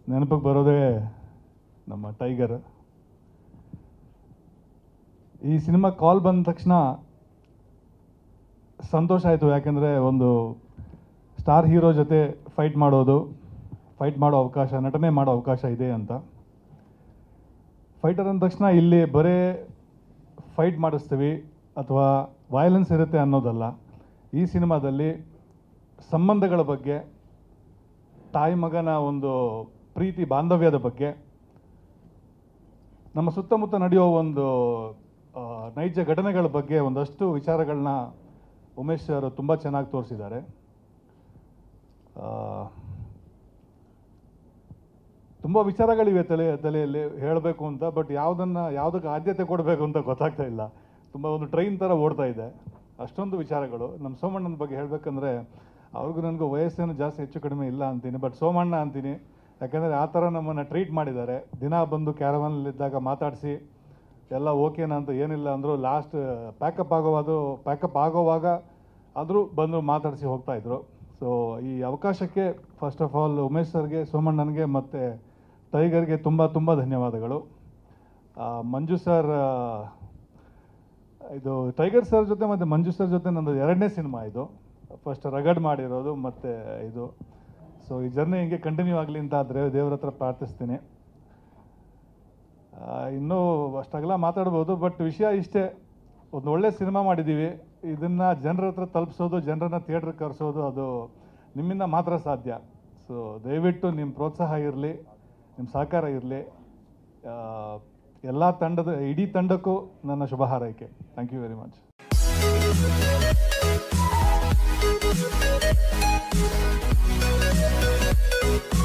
ನೆನಪಿಗೆ ಬರೋದೇ ನಮ್ಮ ಟೈಗರ್ ಈ ಸಿನಿಮಾ ಕಾಲ್ ಬಂದ ತಕ್ಷಣ ಸಂತೋಷ ಆಯಿತು ಯಾಕೆಂದರೆ ಒಂದು ಸ್ಟಾರ್ ಹೀರೋ ಜೊತೆ ಫೈಟ್ ಮಾಡೋದು ಫೈಟ್ ಮಾಡೋ ಅವಕಾಶ ನಟನೆ ಮಾಡೋ ಅವಕಾಶ ಇದೆ ಅಂತ ಫೈಟರ್ ಅಂದ ತಕ್ಷಣ ಇಲ್ಲಿ ಬರೇ ಫೈಟ್ ಮಾಡಿಸ್ತೀವಿ ಅಥವಾ ವಯಲೆನ್ಸ್ ಇರುತ್ತೆ ಅನ್ನೋದಲ್ಲ ಈ ಸಿನಿಮಾದಲ್ಲಿ ಸಂಬಂಧಗಳ ಬಗ್ಗೆ ತಾಯಿ ಮಗನ ಒಂದು ಪ್ರೀತಿ ಬಾಂಧವ್ಯದ ಬಗ್ಗೆ ನಮ್ಮ ಸುತ್ತಮುತ್ತ ನಡೆಯೋ ಒಂದು ಆ, ನೈಜ ಘಟನೆಗಳ ಬಗ್ಗೆ ಒಂದಷ್ಟು ವಿಚಾರಗಳನ್ನ ಉಮೇಶ್ ಸರ್ ತುಂಬ ಚೆನ್ನಾಗಿ ತೋರಿಸಿದ್ದಾರೆ ತುಂಬ ವಿಚಾರಗಳಿವೆ ತಲೆ ತಲೆಯಲ್ಲಿ ಹೇಳಬೇಕು ಅಂತ ಬಟ್ ಯಾವುದನ್ನು ಯಾವುದಕ್ಕೆ ಆದ್ಯತೆ ಕೊಡಬೇಕು ಅಂತ ಗೊತ್ತಾಗ್ತಾ ಇಲ್ಲ ತುಂಬ ಒಂದು ಟ್ರೈನ್ ಥರ ಓಡ್ತಾ ಇದೆ ಅಷ್ಟೊಂದು ವಿಚಾರಗಳು ನಮ್ಮ ಸೋಮಣ್ಣನ ಬಗ್ಗೆ ಹೇಳಬೇಕಂದ್ರೆ ಅವ್ರಿಗೂ ನನಗೂ ವಯಸ್ಸೇನು ಜಾಸ್ತಿ ಹೆಚ್ಚು ಕಡಿಮೆ ಇಲ್ಲ ಅಂತೀನಿ ಬಟ್ ಸೋಮಣ್ಣ ಅಂತೀನಿ ಯಾಕಂದರೆ ಆ ಥರ ನಮ್ಮನ್ನು ಟ್ರೀಟ್ ಮಾಡಿದ್ದಾರೆ ದಿನ ಬಂದು ಕ್ಯಾರವನಲ್ಲಿದ್ದಾಗ ಮಾತಾಡಿಸಿ ಎಲ್ಲ ಓಕೆನಾ ಅಂತ ಏನಿಲ್ಲ ಅಂದರು ಲಾಸ್ಟ್ ಪ್ಯಾಕಪ್ ಆಗೋವಾದು ಪ್ಯಾಕಪ್ ಆಗೋವಾಗ ಆದರೂ ಬಂದು ಮಾತಾಡಿಸಿ ಹೋಗ್ತಾಯಿದ್ರು ಸೊ ಈ ಅವಕಾಶಕ್ಕೆ ಫಸ್ಟ್ ಆಫ್ ಆಲ್ ಉಮೇಶ್ ಸರ್ಗೆ ಸೋಮಣ್ಣನಿಗೆ ಮತ್ತು ಟೈಗರ್ಗೆ ತುಂಬ ತುಂಬ ಧನ್ಯವಾದಗಳು ಆ, ಮಂಜು ಸರ್ ಆ, ಇದು ಟೈಗರ್ ಸರ್ ಜೊತೆ ಮತ್ತು ಮಂಜು ಸರ್ ಜೊತೆ ನಂದು ಎರಡನೇ ಸಿನಿಮಾ ಇದು ಫಸ್ಟ್ ರಗಡ್ ಮಾಡಿರೋದು ಮತ್ತು ಇದು ಸೊ ಈ ಜರ್ನಿ ಹಿಂಗೆ ಕಂಟಿನ್ಯೂ ಆಗಲಿ ಅಂತ ದೇವ ದೇವ್ರ ಹತ್ರ ಪ್ರಾರ್ಥಿಸ್ತೀನಿ ಆ, ಇನ್ನೂ ಅಷ್ಟಾಗಲ್ಲ ಮಾತಾಡ್ಬೋದು ಬಟ್ ವಿಷಯ ಇಷ್ಟೇ ಒಂದು ಒಳ್ಳೆ ಸಿನಿಮಾ ಮಾಡಿದ್ದೀವಿ ಇದನ್ನು ಜನರ ಹತ್ರ ತಲುಪಿಸೋದು ಜನರನ್ನ ಥಿಯೇಟ್ರಿಗೆ ಕರೆಸೋದು ಅದು ನಿಮ್ಮಿಂದ ಮಾತ್ರ ಸಾಧ್ಯ ಸೊ ದಯವಿಟ್ಟು ನಿಮ್ಮ ಪ್ರೋತ್ಸಾಹ ಇರಲಿ ನಿಮ್ಮ ಸಹಕಾರ ಇರಲಿ ಎಲ್ಲ ತಂಡದ ಇಡೀ ತಂಡಕ್ಕೂ ನನ್ನ ಶುಭ ಹಾರೈಕೆ thank you very much Thank you.